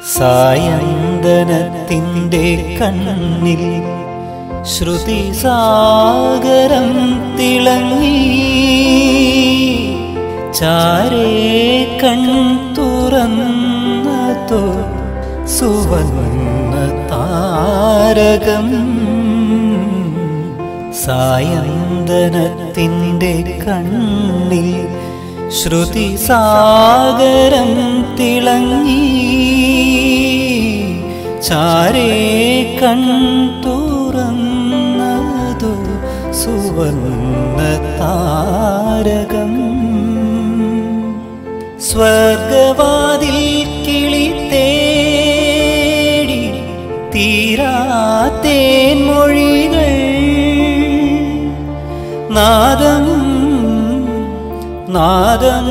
സായന്തനത്തിൻ്റെ കണ്ണിൽ ശ്രുതി സാഗരം തിളങ്ങി ചാരേ കൺ തുറന്നതോ സുവർണ താരകം സായന്തനത്തിൻ്റെ കണ്ണിൽ ശ്രുതി സാഗരം തിളങ്ങി ചാരേ കൺ തുറന്നതു സുവർണ താരകം സ്വർഗവാതിൽ കിളി തേടി തീരാത്തേൻ മൊഴികൾ നാദം നാദം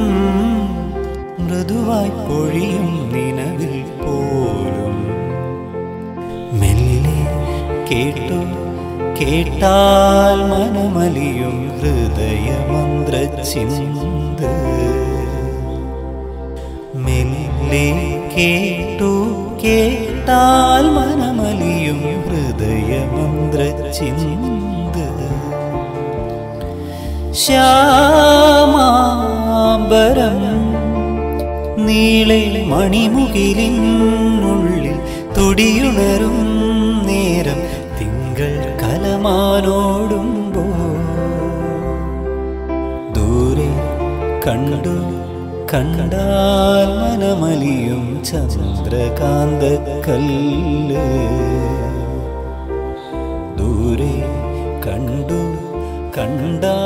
മൃദുവായി പൊഴിയും നിലവിൽ പോലും മെല്ലെ കേട്ടു കേട്ടാൽ മനമലിയും ഹൃദയമന്ത്ര ചിന്ത മെല്ലെ കേട്ടു കേട്ടാൽ മനമലിയും ഹൃദയമന്ത്ര ചിന്ത ശ്യാമാംബരം നീളെ മണിമുകിലിനുള്ളിൽ തുടിയുണരും നേരം തിങ്കൾ കലമാനോടുമ്പോ ദൂരെ കണ്ടു കണ്ടാൽ മനമലിയും ചന്ദ്രകാന്ത കല്ല് ദൂരെ കണ്ടു കണ്ടാൽ